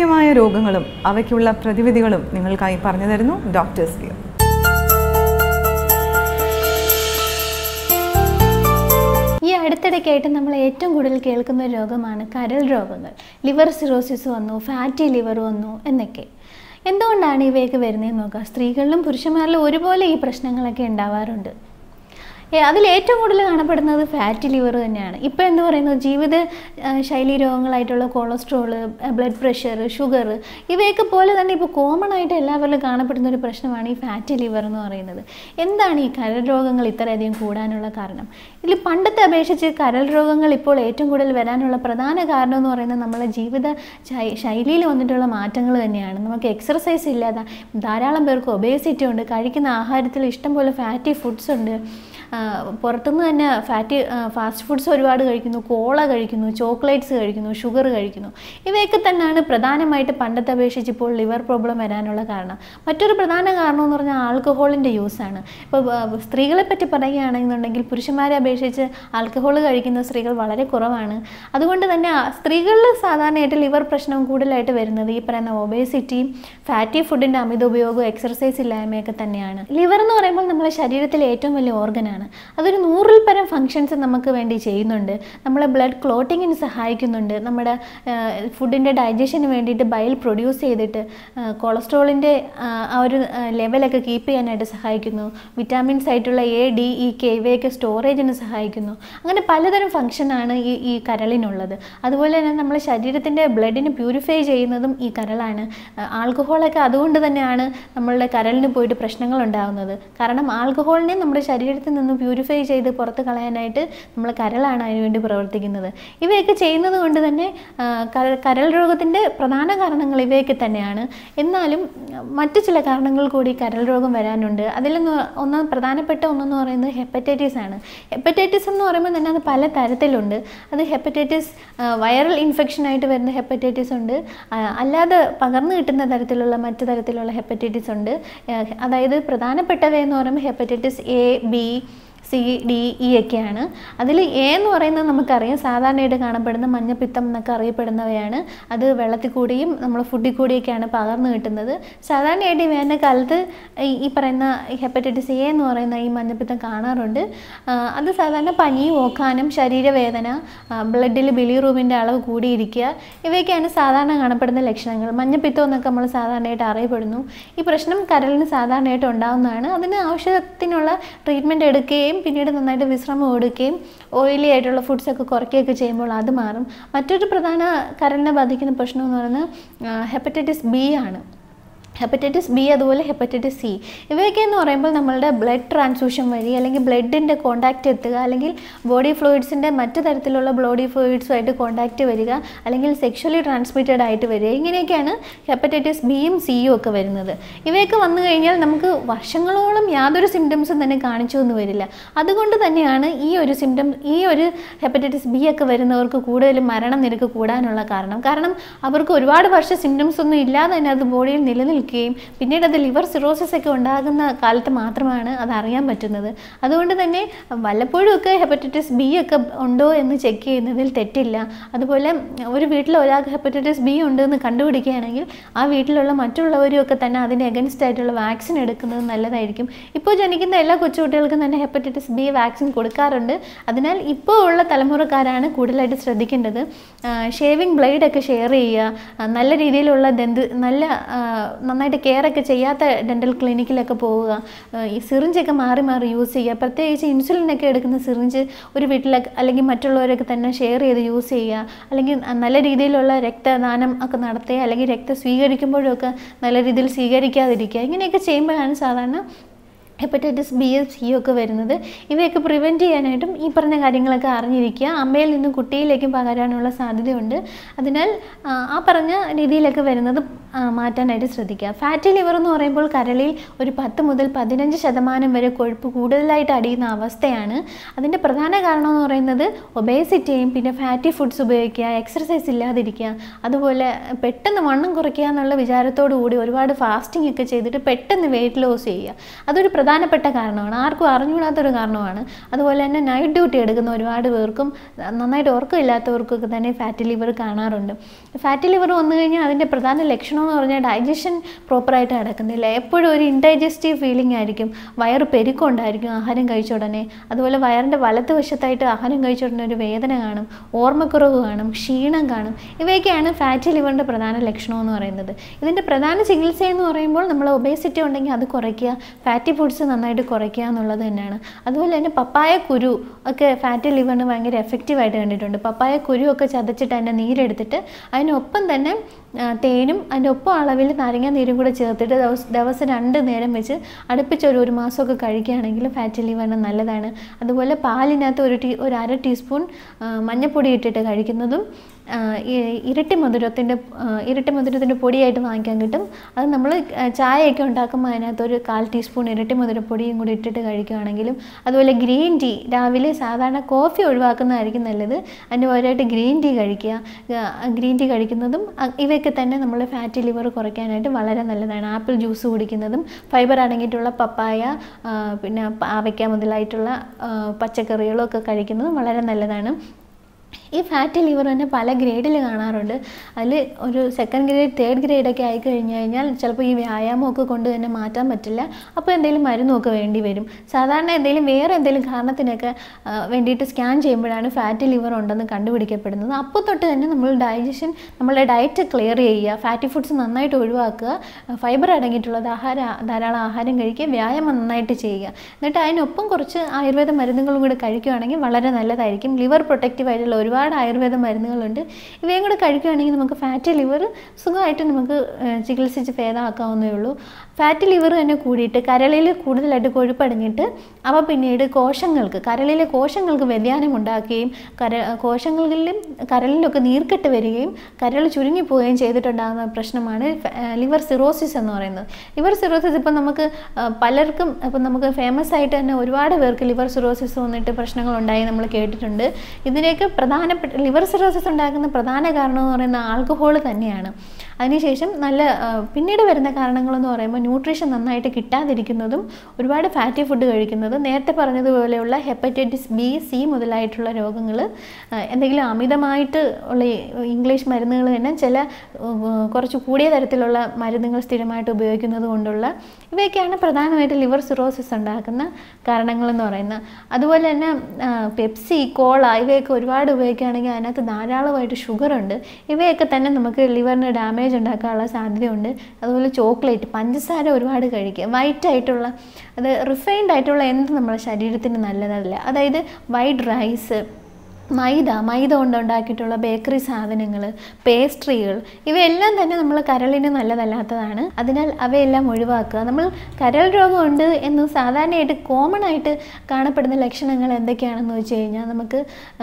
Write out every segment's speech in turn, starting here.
സാംക്രമികമായ രോഗങ്ങളും അവയ്ക്കുള്ള പ്രതിവിധികളും നിങ്ങൾക്കായി പറഞ്ഞു തരുന്നു ഡോക്ടേഴ്സ് വ്യൂ ഈ അടുത്തിടയ്ക്കായിട്ട് നമ്മൾ ഏറ്റവും കൂടുതൽ കേൾക്കുന്ന ഒരു രോഗമാണ് കരൾ രോഗങ്ങൾ ലിവർ സിറോസിസ് വന്നു ഫാറ്റി ലിവർ വന്നു എന്നൊക്കെ എന്തുകൊണ്ടാണ് ഇവയൊക്കെ വരുന്നതെന്ന് നോക്കുക സ്ത്രീകളിലും പുരുഷന്മാരിലും ഒരുപോലെ ഈ പ്രശ്നങ്ങളൊക്കെ ഉണ്ടാവാറുണ്ട് ഏ, അതിൽ ഏറ്റവും കൂടുതൽ കാണപ്പെടുന്നത് ഫാറ്റി ലിവർ തന്നെയാണ് ഇപ്പോൾ എന്ന് പറയുന്നത് ജീവിത ആ, ശൈലി രോഗങ്ങളായിട്ടുള്ള കൊളസ്ട്രോള് ബ്ലഡ് പ്രഷർ ഷുഗർ ഇവയൊക്കെ പോലെ തന്നെ ഇപ്പോൾ കോമൺ ആയിട്ട് എല്ലാവരിലും കാണപ്പെടുന്ന ഒരു പ്രശ്നമാണ് ഈ ഫാറ്റി ലിവർ എന്ന് പറയുന്നത് എന്താണ് ഈ കരൾ രോഗങ്ങൾ ഇത്രയധികം കൂടാനുള്ള കാരണം ഇതിൽ പണ്ടത്തെ അപേക്ഷിച്ച് കരൾ രോഗങ്ങൾ ഇപ്പോൾ ഏറ്റവും കൂടുതൽ വരാനുള്ള പ്രധാന കാരണം എന്ന് പറയുന്നത് നമ്മളെ ജീവിത ശൈ- ശൈലിയിൽ വന്നിട്ടുള്ള മാറ്റങ്ങൾ തന്നെയാണ് നമുക്ക് എക്സർസൈസ് ഇല്ലാതെ ധാരാളം പേർക്ക് ഒബേസിറ്റി ഉണ്ട് കഴിക്കുന്ന ആഹാരത്തിൽ ഇഷ്ടംപോലെ ഫാറ്റി ഫുഡ്സ് ഉണ്ട് ആ, പുറത്തുനിന്ന് തന്നെ ഫാറ്റി ഫാസ്റ്റ് ഫുഡ്സ് ഒരുപാട് കഴിക്കുന്നു കോള കഴിക്കുന്നു ചോക്ലേറ്റ്സ് കഴിക്കുന്നു ഷുഗർ കഴിക്കുന്നു ഇവയൊക്കെ തന്നെയാണ് പ്രധാനമായിട്ട് പണ്ടത്തെ അപേക്ഷിച്ച് ഇപ്പോൾ ലിവർ പ്രോബ്ലം വരാനുള്ള കാരണം മറ്റൊരു പ്രധാന കാരണം എന്ന് പറഞ്ഞാൽ ആൽക്കഹോളിൻ്റെ യൂസാണ് ഇപ്പോൾ ബ- സ്ത്രീകളെ പറ്റി പറയുകയാണെന്നുണ്ടെങ്കിൽ പുരുഷന്മാരെ അപേക്ഷിച്ച് ആൽക്കഹോൾ കഴിക്കുന്ന സ്ത്രീകൾ വളരെ കുറവാണ് അതുകൊണ്ട് തന്നെ ആ സ്ത്രീകളിൽ സാധാരണയായിട്ട് ലിവർ പ്രശ്നം കൂടുതലായിട്ട് വരുന്നത് ഈ പറയുന്ന ഒബേസിറ്റിയും ഫാറ്റി ഫുഡിൻ്റെ അമിത ഉപയോഗവും എക്സർസൈസ് ഇല്ലായ്മയൊക്കെ തന്നെയാണ് ലിവർ എന്ന് പറയുമ്പോൾ നമ്മുടെ ശരീരത്തിലെ ഏറ്റവും വലിയ ഓർഗനാണ് അതൊരു നൂറിൽ പരം ഫങ്ഷൻസ് നമുക്ക് വേണ്ടി ചെയ്യുന്നുണ്ട് നമ്മളെ ബ്ലഡ് ക്ലോട്ടിങ്ങിന് സഹായിക്കുന്നുണ്ട് നമ്മുടെ ഫുഡിൻ്റെ ഡൈജഷന് വേണ്ടിയിട്ട് ബയൽ പ്രൊഡ്യൂസ് ചെയ്തിട്ട് കൊളസ്ട്രോളിൻ്റെ ആ ഒരു ലെവലൊക്കെ കീപ്പ് ചെയ്യാനായിട്ട് സഹായിക്കുന്നു വിറ്റാമിൻസ് ആയിട്ടുള്ള എ ഡി ഇ കെ ഇവയൊക്കെ സ്റ്റോറേജിന് സഹായിക്കുന്നു അങ്ങനെ പലതരം ഫങ്ഷനാണ് ഈ ഈ കരളിനുള്ളത് അതുപോലെ തന്നെ നമ്മുടെ ശരീരത്തിൻ്റെ ബ്ലഡിന് പ്യൂരിഫൈ ചെയ്യുന്നതും ഈ കരളാണ് ആൽക്കഹോളൊക്കെ അതുകൊണ്ട് തന്നെയാണ് നമ്മളുടെ കരളിന് പോയിട്ട് പ്രശ്നങ്ങൾ ഉണ്ടാകുന്നത് കാരണം ആൽക്കഹോളിനെ നമ്മുടെ ശരീരത്തിൽ നിന്ന് പ്യൂരിഫൈ ചെയ്ത് പുറത്ത് കളയാനായിട്ട് നമ്മൾ കരളാണ് അതിനുവേണ്ടി പ്രവർത്തിക്കുന്നത് ഇവയൊക്കെ ചെയ്യുന്നത് കൊണ്ട് തന്നെ ആ, കര- കരൾ രോഗത്തിൻ്റെ പ്രധാന കാരണങ്ങൾ ഇവയൊക്കെ തന്നെയാണ് എന്നാലും മറ്റു ചില കാരണങ്ങൾ കൂടി കരൾ രോഗം വരാനുണ്ട് അതിലൊന്ന് ഒന്ന് പ്രധാനപ്പെട്ട ഒന്നെന്ന് പറയുന്നത് ഹെപ്പറ്റൈറ്റിസ് ആണ് ഹെപ്പറ്റൈറ്റിസ് എന്ന് പറയുമ്പോൾ തന്നെ അത് പല തരത്തിലുണ്ട് അത് ഹെപ്പറ്റൈറ്റിസ് വൈറൽ ഇൻഫെക്ഷൻ ആയിട്ട് വരുന്ന ഹെപ്പറ്റൈറ്റിസ് ഉണ്ട് ആ, അല്ലാതെ പകർന്നു കിട്ടുന്ന തരത്തിലുള്ള മറ്റു തരത്തിലുള്ള ഹെപ്പറ്റൈറ്റിസ് ഉണ്ട് ആ, അതായത് പ്രധാനപ്പെട്ടവയെന്ന് പറയുമ്പോൾ hepatitis A B C D E ഒക്കെയാണ് അതിൽ എ എന്ന് പറയുന്നത് നമുക്കറിയാം സാധാരണയായിട്ട് കാണപ്പെടുന്ന മഞ്ഞപ്പിത്തം എന്നൊക്കെ അറിയപ്പെടുന്നവയാണ് അത് വെള്ളത്തിൽ കൂടിയും നമ്മൾ ഫുഡിൽ കൂടിയൊക്കെയാണ് പകർന്നു കിട്ടുന്നത് സാധാരണയായിട്ട് ഈ വേനൽക്കാലത്ത് ഈ ഈ പറയുന്ന ഹെപ്പറ്റൈറ്റിസ് എ എന്ന് പറയുന്ന ഈ മഞ്ഞപ്പിത്തം കാണാറുണ്ട് ആ, അത് സാധാരണ പനി ഓക്കാനം ശരീരവേദന ബ്ലഡിൽ ബിലിറൂബിൻ്റെ അളവ് കൂടിയിരിക്കുക ഇവയൊക്കെയാണ് സാധാരണ കാണപ്പെടുന്ന ലക്ഷണങ്ങൾ മഞ്ഞപ്പിത്തം എന്നൊക്കെ നമ്മൾ സാധാരണയായിട്ട് അറിയപ്പെടുന്നു ഈ പ്രശ്നം കരളിന് സാധാരണയായിട്ട് ഉണ്ടാകുന്നതാണ് അതിന് ആവശ്യത്തിനുള്ള ട്രീറ്റ്മെൻറ്റ് എടുക്കുകയും പിന്നീട് നന്നായിട്ട് വിശ്രമം എടുക്കുകയും ഓയിലി ആയിട്ടുള്ള ഫുഡ്സൊക്കെ കുറയ്ക്കുകയൊക്കെ ചെയ്യുമ്പോൾ അത് മാറും മറ്റൊരു പ്രധാന കരളിനെ ബാധിക്കുന്ന പ്രശ്നം എന്ന് പറയുന്നത് ഹെപ്പറ്റൈറ്റിസ് ബി ആണ് ഹെപ്പറ്റൈറ്റിസ് ബി അതുപോലെ ഹെപ്പറ്റൈറ്റിസ് സി ഇവയൊക്കെ എന്ന് പറയുമ്പോൾ നമ്മളുടെ ബ്ലഡ് ട്രാൻസ്ഫ്യൂഷൻ വഴി അല്ലെങ്കിൽ ബ്ലഡിൻ്റെ കോണ്ടാക്റ്റ് എത്തുക അല്ലെങ്കിൽ ബോഡി ഫ്ലൂയിഡ്സിൻ്റെ മറ്റു തരത്തിലുള്ള ബോഡി ഫ്ലൂയിഡ്സുമായിട്ട് കോണ്ടാക്റ്റ് വരിക അല്ലെങ്കിൽ സെക്ഷലി ട്രാൻസ്മിറ്റഡ് ആയിട്ട് വരിക ഇങ്ങനെയൊക്കെയാണ് ഹെപ്പറ്റൈറ്റിസ് ബിയും സിയും ഒക്കെ വരുന്നത് ഇവയൊക്കെ വന്നു കഴിഞ്ഞാൽ നമുക്ക് വർഷങ്ങളോളം യാതൊരു സിംറ്റംസും തന്നെ കാണിച്ചു എന്ന് വരില്ല അതുകൊണ്ട് തന്നെയാണ് ഈ ഒരു സിംറ്റം ഈ ഒരു ഹെപ്പറ്റൈറ്റിസ് ബി ഒക്കെ വരുന്നവർക്ക് കൂടുതലും മരണനിരക്ക് കൂടാനുള്ള കാരണം കാരണം അവർക്ക് ഒരുപാട് വർഷം സിംറ്റംസ് ഒന്നും ഇല്ലാതെ തന്നെ അത് ബോഡിയിൽ നിലനിൽക്കുകയും പിന്നീട് അത് ലിവർ സിറോസിസ് ഒക്കെ ഉണ്ടാകുന്ന കാലത്ത് മാത്രമാണ് അത് അറിയാൻ പറ്റുന്നത് അതുകൊണ്ട് തന്നെ വല്ലപ്പോഴും ഒക്കെ ഹെപ്പറ്റൈറ്റിസ് ബി ഒക്കെ ഉണ്ടോ എന്ന് ചെക്ക് ചെയ്യുന്നതിൽ തെറ്റില്ല അതുപോലെ ഒരു വീട്ടിൽ ഒരാൾക്ക് ഹെപ്പറ്റൈറ്റിസ് ബി ഉണ്ടെന്ന് കണ്ടുപിടിക്കുകയാണെങ്കിൽ ആ വീട്ടിലുള്ള മറ്റുള്ളവരും ഒക്കെ തന്നെ അതിന് എഗൻസ്റ്റ് ആയിട്ടുള്ള വാക്സിൻ എടുക്കുന്നത് നല്ലതായിരിക്കും ഇപ്പോൾ ജനിക്കുന്ന എല്ലാ കൊച്ചുകുട്ടികൾക്കും തന്നെ ഹെപ്പറ്റൈറ്റിസ് ബി വാക്സിൻ കൊടുക്കാറുണ്ട് അതിനാൽ ഇപ്പോൾ ഉള്ള തലമുറക്കാരാണ് കൂടുതലായിട്ട് ശ്രദ്ധിക്കേണ്ടത് ഷേവിങ് ബ്ലേഡൊക്കെ ഷെയർ ചെയ്യുക ആ, നല്ല രീതിയിലുള്ള ദന്ത് നല്ല ആ, നന്നായിട്ട് കെയർ ഒക്കെ ചെയ്യാത്ത ഡെൻ്റൽ ക്ലിനിക്കിലൊക്കെ പോവുക ആ, ഈ സിറിഞ്ചൊക്കെ മാറി മാറി യൂസ് ചെയ്യുക പ്രത്യേകിച്ച് ഇൻസുലിനൊക്കെ എടുക്കുന്ന സിറിഞ്ച് ഒരു വീട്ടിലൊക്കെ അല്ലെങ്കിൽ മറ്റുള്ളവരൊക്കെ തന്നെ ഷെയർ ചെയ്ത് യൂസ് ചെയ്യുക അല്ലെങ്കിൽ നല്ല രീതിയിലുള്ള രക്തദാനം ഒക്കെ നടത്തുക അല്ലെങ്കിൽ രക്തം സ്വീകരിക്കുമ്പോഴൊക്കെ നല്ല രീതിയിൽ സ്വീകരിക്കാതിരിക്കുക ഇങ്ങനെയൊക്കെ ചെയ്യുമ്പോഴാണ് സാധാരണ ഹെപ്പറ്റൈറ്റിസ് ബി എസ് സി ഒക്കെ വരുന്നത് ഇവയൊക്കെ പ്രിവെൻറ്റ് ചെയ്യാനായിട്ടും ഈ പറഞ്ഞ കാര്യങ്ങളൊക്കെ അറിഞ്ഞിരിക്കുക അമ്മയിൽ നിന്നും കുട്ടിയിലേക്കും പകരാനുള്ള സാധ്യതയുണ്ട് അതിനാൽ ആ, ആ പറഞ്ഞ രീതിയിലൊക്കെ വരുന്നത് ആ, മാറ്റാനായിട്ട് ശ്രദ്ധിക്കുക ഫാറ്റി ലിവർ എന്ന് പറയുമ്പോൾ കരളിൽ ഒരു പത്ത് മുതൽ പതിനഞ്ച് ശതമാനം വരെ കൊഴുപ്പ് കൂടുതലായിട്ട് അടിയുന്ന അവസ്ഥയാണ് അതിൻ്റെ പ്രധാന കാരണം എന്ന് പറയുന്നത് ഒബേസിറ്റിയും പിന്നെ ഫാറ്റി ഫുഡ്സ് ഉപയോഗിക്കുക എക്സർസൈസ് ഇല്ലാതിരിക്കുക അതുപോലെ പെട്ടെന്ന് വണ്ണം കുറയ്ക്കുക എന്നുള്ള വിചാരത്തോടു കൂടി ഒരുപാട് ഫാസ്റ്റിംഗ് ഒക്കെ ചെയ്തിട്ട് പെട്ടെന്ന് വെയിറ്റ് ലോസ് ചെയ്യുക അതൊരു പ്രധാന പ്രധാനപ്പെട്ട കാരണമാണ് ആർക്കും അറിഞ്ഞുകൂടാത്തൊരു കാരണമാണ് അതുപോലെ തന്നെ നൈറ്റ് ഡ്യൂട്ടി എടുക്കുന്ന ഒരുപാട് പേർക്കും നന്നായിട്ട് ഉറക്കമില്ലാത്തവർക്കൊക്കെ തന്നെ ഫാറ്റി ലിവർ കാണാറുണ്ട് ഫാറ്റി ലിവർ വന്നു കഴിഞ്ഞാൽ അതിൻ്റെ പ്രധാന ലക്ഷണം എന്ന് പറഞ്ഞാൽ ഡൈജഷൻ പ്രോപ്പറായിട്ട് നടക്കുന്നില്ല എപ്പോഴും ഒരു ഇൻഡൈജസ്റ്റീവ് ഫീലിംഗ് ആയിരിക്കും വയറ് പെരുക്കമുണ്ടായിരിക്കും ആഹാരം കഴിച്ച ഉടനെ അതുപോലെ വയറിൻ്റെ വലത്ത് വശത്തായിട്ട് ആഹാരം കഴിച്ച ഉടനെ ഒരു വേദന കാണും ഓർമ്മക്കുറവ് കാണും ക്ഷീണം കാണും ഇവയൊക്കെയാണ് ഫാറ്റി ലിവറിൻ്റെ പ്രധാന ലക്ഷണം എന്ന് പറയുന്നത് ഇതിൻ്റെ പ്രധാന ചികിത്സ എന്ന് പറയുമ്പോൾ നമ്മൾ ഒബേസിറ്റി ഉണ്ടെങ്കിൽ അത് കുറയ്ക്കുക ഫാറ്റി ഫുഡ്സ് നന്നായിട്ട് കുറയ്ക്കുക എന്നുള്ളത് തന്നെയാണ് അതുപോലെ തന്നെ പപ്പായ കുരു ഒക്കെ ഫാറ്റി ലിവറിന് ഭയങ്കര എഫക്റ്റീവായിട്ട് കണ്ടിട്ടുണ്ട് പപ്പായ കുരു ഒക്കെ ചതച്ചിട്ട് അതിൻ്റെ നീരെടുത്തിട്ട് അതിനൊപ്പം തന്നെ ആ, തേനും അതിൻ്റെ ഒപ്പം അളവിൽ നാരങ്ങ നീരും കൂടെ ചേർത്തിട്ട് ദിവസം ദിവസം രണ്ട് നേരം വെച്ച് അടുപ്പിച്ച് ഒരു ഒരു മാസമൊക്കെ കഴിക്കുകയാണെങ്കിൽ ഫാറ്റി ലിവറിന് നല്ലതാണ് അതുപോലെ പാലിനകത്ത് ഒരു ടീ ഒരു അര ടീസ്പൂൺ ആ, മഞ്ഞൾപ്പൊടി ഇട്ടിട്ട് കഴിക്കുന്നതും ആ, ഈ- ഇരട്ടി മധുരത്തിൻ്റെ ആ, ഇരട്ടി മധുരത്തിൻ്റെ പൊടിയായിട്ട് വാങ്ങിക്കാൻ കിട്ടും അത് നമ്മൾ ചായയൊക്കെ ഉണ്ടാക്കുമ്പോൾ അതിനകത്ത് ഒരു കാൽ ടീസ്പൂൺ ഇരട്ടി മധുരപ്പൊടിയും കൂടി ഇട്ടിട്ട് കഴിക്കുകയാണെങ്കിലും അതുപോലെ ഗ്രീൻ ടീ രാവിലെ സാധാരണ കോഫി ഒഴിവാക്കുന്നതായിരിക്കും നല്ലത് അതിന് പകരമായിട്ട് ഗ്രീൻ ടീ കഴിക്കുക ആ, ഗ്രീൻ ടീ കഴിക്കുന്നതും അ- ഇവയൊക്കെ തന്നെ നമ്മൾ ഫാറ്റി ലിവർ കുറയ്ക്കാനായിട്ട് വളരെ നല്ലതാണ് ആപ്പിൾ ജ്യൂസ് കുടിക്കുന്നതും ഫൈബർ അടങ്ങിയിട്ടുള്ള പപ്പായ ആ, പിന്നെ പാവയ്ക്ക മുതലായിട്ടുള്ള ആ, പച്ചക്കറികളും ഒക്കെ കഴിക്കുന്നതും വളരെ നല്ലതാണ് ഈ ഫാറ്റി ലിവർ തന്നെ പല ഗ്രേഡിൽ കാണാറുണ്ട് അതിൽ ഒരു സെക്കൻഡ് ഗ്രേഡ് തേർഡ് ഗ്രേഡൊക്കെ ആയി കഴിഞ്ഞ് കഴിഞ്ഞാൽ ചിലപ്പോൾ ഈ വ്യായാമമൊക്കെ കൊണ്ട് തന്നെ മാറ്റാൻ പറ്റില്ല അപ്പോൾ എന്തെങ്കിലും മരുന്നൊക്കെ വേണ്ടി വരും സാധാരണ എന്തെങ്കിലും വേറെ എന്തെങ്കിലും കാരണത്തിനൊക്കെ ആ, വേണ്ടിയിട്ട് സ്കാൻ ചെയ്യുമ്പോഴാണ് ഫാറ്റി ലിവർ ഉണ്ടെന്ന് കണ്ടുപിടിക്കപ്പെടുന്നത് അപ്പോൾ തൊട്ട് തന്നെ നമ്മൾ ഡൈജഷൻ നമ്മളുടെ ഡയറ്റ് ക്ലിയർ ചെയ്യുക ഫാറ്റി ഫുഡ്സ് നന്നായിട്ട് ഒഴിവാക്കുക ഫൈബർ അടങ്ങിയിട്ടുള്ളത് ആഹാരം ധാരാളം ആഹാരം കഴിക്കുക വ്യായാമം നന്നായിട്ട് ചെയ്യുക എന്നിട്ട് അതിനൊപ്പം കുറച്ച് ആയുർവേദ മരുന്നുകളും കൂടി കഴിക്കുകയാണെങ്കിൽ വളരെ നല്ലതായിരിക്കും ലിവർ പ്രൊട്ടക്റ്റീവ് ആയിട്ടുള്ള ഒരുപാട് ആയുർവേദ മരുന്നുകളുണ്ട് ഇവയും കൂടെ കഴിക്കുകയാണെങ്കിൽ നമുക്ക് ഫാറ്റി ലിവർ സുഖമായിട്ട് നമുക്ക് ഏഹ്, ചികിത്സിച്ച് ഭേദമാക്കാവുന്നേ ഉള്ളൂ ഫാറ്റി ലിവർ തന്നെ കൂടിയിട്ട് കരളിൽ കൂടുതലായിട്ട് കൊഴുപ്പടങ്ങിയിട്ട് അവ പിന്നീട് കോശങ്ങൾക്ക് കരളിലെ കോശങ്ങൾക്ക് വ്യതിയാനം ഉണ്ടാക്കുകയും കര കോശങ്ങളിലും കരളിലൊക്കെ നീർക്കെട്ട് വരികയും കരൾ ചുരുങ്ങിപ്പോവുകയും ചെയ്തിട്ടുണ്ടാകുന്ന പ്രശ്നമാണ് ലിവർ സിറോസിസ് എന്ന് പറയുന്നത് ലിവർ സിറോസിസ് ഇപ്പം നമുക്ക് ആ, പലർക്കും ഇപ്പം നമുക്ക് ഫേമസ് ആയിട്ട് തന്നെ ഒരുപാട് പേർക്ക് ലിവർ സിറോസിസ് വന്നിട്ട് പ്രശ്നങ്ങളുണ്ടായി നമ്മൾ കേട്ടിട്ടുണ്ട് ഇതിലേക്ക് പ്രധാനപ്പെട്ട ലിവർ സിറോസിസ് ഉണ്ടാക്കുന്ന പ്രധാന കാരണം എന്ന് പറയുന്നത് ആൽക്കഹോൾ തന്നെയാണ് അതിനുശേഷം നല്ല ആ, പിന്നീട് വരുന്ന കാരണങ്ങളെന്ന് പറയുമ്പോൾ ന്യൂട്രീഷൻ നന്നായിട്ട് കിട്ടാതിരിക്കുന്നതും ഒരുപാട് ഫാറ്റി ഫുഡ് കഴിക്കുന്നതും നേരത്തെ പറഞ്ഞതുപോലെയുള്ള ഹെപ്പറ്റൈറ്റിസ് ബി സി മുതലായിട്ടുള്ള രോഗങ്ങൾ എന്തെങ്കിലും അമിതമായിട്ട് ഉള്ള ഈ ഇംഗ്ലീഷ് മരുന്നുകൾ തന്നെ ചില ഉം, കുറച്ച് കൂടിയ തരത്തിലുള്ള മരുന്നുകൾ സ്ഥിരമായിട്ട് ഉപയോഗിക്കുന്നത് കൊണ്ടുള്ള ഇവയൊക്കെയാണ് പ്രധാനമായിട്ട് ലിവർ സിറോസിസ് ഉണ്ടാക്കുന്ന കാരണങ്ങളെന്ന് പറയുന്നത് അതുപോലെ തന്നെ ആ, പെപ്സി കോള ഇവയൊക്കെ ഒരുപാട് ഉപയോഗിക്കുകയാണെങ്കിൽ അതിനകത്ത് ധാരാളമായിട്ട് ഷുഗറുണ്ട് ഇവയൊക്കെ തന്നെ നമുക്ക് ലിവറിന് ഡാമേജ് ഉണ്ടാക്കാനുള്ള സാധ്യതയുണ്ട് അതുപോലെ ചോക്ലേറ്റ് പഞ്ചസാര ഒരുപാട് കഴിക്കുക വൈറ്റ് ആയിട്ടുള്ള അത് റിഫൈൻഡ് ആയിട്ടുള്ള എന്ത് നമ്മുടെ ശരീരത്തിന് നല്ലതല്ല അതായത് വൈറ്റ് റൈസ് മൈദ മൈദ കൊണ്ട് ഉണ്ടാക്കിയിട്ടുള്ള ബേക്കറി സാധനങ്ങൾ പേസ്ട്രികൾ ഇവയെല്ലാം തന്നെ നമ്മൾ കരളിന് നല്ലതല്ലാത്തതാണ് അതിനാൽ അവയെല്ലാം ഒഴിവാക്കുക നമ്മൾ കരൾ രോഗമുണ്ട് എന്ന് സാധാരണയായിട്ട് കോമൺ ആയിട്ട് കാണപ്പെടുന്ന ലക്ഷണങ്ങൾ എന്തൊക്കെയാണെന്ന് വെച്ച് കഴിഞ്ഞാൽ നമുക്ക്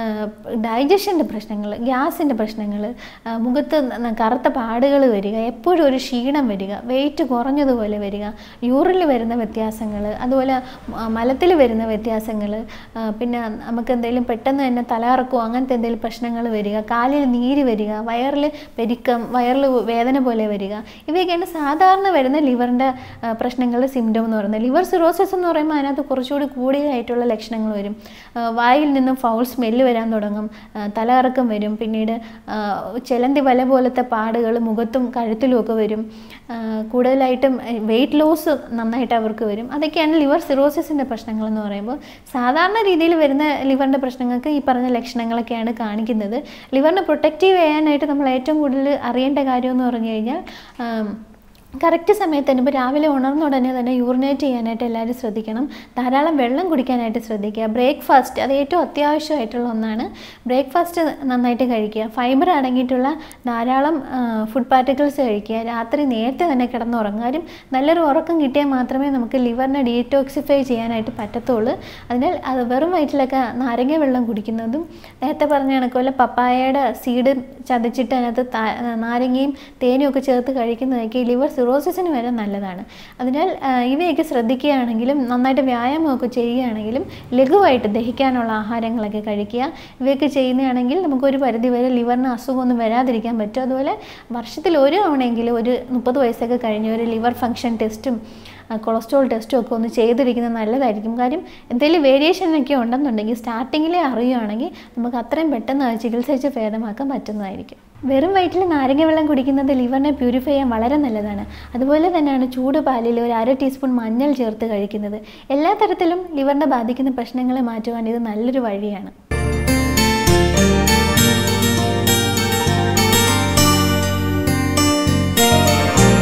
ഡൈജഷൻ്റെ പ്രശ്നങ്ങൾ ഗ്യാസിൻ്റെ പ്രശ്നങ്ങൾ മുഖത്ത് ന- കറുത്ത പാടുകൾ വരിക എപ്പോഴും ഒരു ക്ഷീണം വരിക വെയിറ്റ് കുറഞ്ഞതുപോലെ വരിക യൂറിനിൽ വരുന്ന വ്യത്യാസങ്ങൾ അതുപോലെ മലത്തിൽ വരുന്ന വ്യത്യാസങ്ങൾ പിന്നെ നമുക്ക് എന്തെങ്കിലും പെട്ടെന്ന് തന്നെ തലകറക്കോ അങ്ങനത്തെ എന്തെങ്കിലും പ്രശ്നങ്ങൾ വരിക കാലിൽ നീര് വരിക വയറിൽ പെരുക്കം വയറിൽ വേദന പോലെ വരിക ഇവയൊക്കെയാണ് സാധാരണ വരുന്ന ലിവറിൻ്റെ പ്രശ്നങ്ങളുടെ സിംറ്റം എന്ന് പറയുന്നത് ലിവർ സിറോസിസ് എന്ന് പറയുമ്പോൾ അതിനകത്ത് കുറച്ചുകൂടി കൂടിയതായിട്ടുള്ള ലക്ഷണങ്ങൾ വരും ആ, വായിൽ നിന്നും ഫൗൾ സ്മെല്ല് വരാൻ തുടങ്ങും ആ, തലകറക്കം വരും പിന്നീട് ആ, ചെലന്തി വല പോലത്തെ പാടുകൾ മുഖത്തും കഴുത്തിലും ഒക്കെ വരും ആ, കൂടുതലായിട്ടും വെയിറ്റ് ലോസ് നന്നായിട്ട് അവർക്ക് വരും അതൊക്കെയാണ് ലിവർ സിറോസിസിൻ്റെ പ്രശ്നങ്ങൾ എന്ന് പറയുമ്പോൾ സാധാരണ രീതിയിൽ വരുന്ന ലിവറിൻ്റെ പ്രശ്നങ്ങൾക്ക് ഈ പറഞ്ഞ ലക്ഷണങ്ങളൊക്കെയാണ് കാണിക്കുന്നത് ലിവറിനെ പ്രൊട്ടക്റ്റീവ് ചെയ്യാനായിട്ട് നമ്മൾ ഏറ്റവും കൂടുതൽ അറിയേണ്ട കാര്യം എന്ന് പറഞ്ഞു കഴിഞ്ഞാൽ ആം, കറക്റ്റ് സമയത്ത് തന്നെ ഇപ്പോൾ രാവിലെ ഉണർന്ന ഉടനെ തന്നെ യൂറിനേറ്റ് ചെയ്യാനായിട്ട് എല്ലാവരും ശ്രദ്ധിക്കണം ധാരാളം വെള്ളം കുടിക്കാനായിട്ട് ശ്രദ്ധിക്കുക ബ്രേക്ക്ഫാസ്റ്റ് അത് ഏറ്റവും അത്യാവശ്യമായിട്ടുള്ള ഒന്നാണ് ബ്രേക്ക്ഫാസ്റ്റ് നന്നായിട്ട് കഴിക്കുക ഫൈബർ അടങ്ങിയിട്ടുള്ള ധാരാളം ഫുഡ് പാർട്ടിക്കിൾസ് കഴിക്കുക രാത്രി നേരത്തെ തന്നെ കിടന്നുറങ്ങാനും നല്ലൊരു ഉറക്കം കിട്ടിയാൽ മാത്രമേ നമുക്ക് ലിവറിനെ ഡീറ്റോക്സിഫൈ ചെയ്യാനായിട്ട് പറ്റത്തുള്ളൂ അതിനാൽ അത് വെറും വയറ്റിലൊക്കെ നാരങ്ങ വെള്ളം കുടിക്കുന്നതും നേരത്തെ പറഞ്ഞ കണക്കുപോലെ പപ്പായയുടെ സീഡ് ചതച്ചിട്ട് അതിനകത്ത് താ- നാരങ്ങയും തേനും ഒക്കെ ചേർത്ത് കഴിക്കുന്നതൊക്കെ ഈ ലിവർ സിറോസിസിന് വരെ നല്ലതാണ് അതിനാൽ ആ, ഇവയൊക്കെ ശ്രദ്ധിക്കുകയാണെങ്കിലും നന്നായിട്ട് വ്യായാമമൊക്കെ ചെയ്യുകയാണെങ്കിലും ലഘുവായിട്ട് ദഹിക്കാനുള്ള ആഹാരങ്ങളൊക്കെ കഴിക്കുക ഇവയൊക്കെ ചെയ്യുന്നതാണെങ്കിൽ നമുക്കൊരു പരിധി വരെ ലിവറിന് അസുഖമൊന്നും വരാതിരിക്കാൻ പറ്റും അതുപോലെ വർഷത്തിൽ ഒരു തവണയെങ്കിലും ഒരു മുപ്പത് വയസ്സൊക്കെ കഴിഞ്ഞ ഒരു ലിവർ ഫങ്ഷൻ ടെസ്റ്റും കൊളസ്ട്രോൾ ടെസ്റ്റും ഒക്കെ ഒന്ന് ചെയ്തിരിക്കുന്നത് നല്ലതായിരിക്കും കാര്യം എന്തെങ്കിലും വേരിയേഷൻ ഒക്കെ ഉണ്ടെന്നുണ്ടെങ്കിൽ സ്റ്റാർട്ടിങ്ങിലേ അറിയുകയാണെങ്കിൽ നമുക്ക് അത്രയും പെട്ടെന്ന് അത് ചികിത്സിച്ച് ഭേദമാക്കാൻ പറ്റുന്നതായിരിക്കും വെറും വയറ്റിൽ നാരങ്ങ വെള്ളം കുടിക്കുന്നത് ലിവറിനെ പ്യൂരിഫൈ ചെയ്യാൻ വളരെ നല്ലതാണ് അതുപോലെ തന്നെയാണ് ചൂട് പാലിൽ ഒരു അര ടീസ്പൂൺ മഞ്ഞൾ ചേർത്ത് കഴിക്കുന്നത് എല്ലാ തരത്തിലും ലിവറിനെ ബാധിക്കുന്ന പ്രശ്നങ്ങളെ മാറ്റുവാൻ ഇത് നല്ലൊരു വഴിയാണ്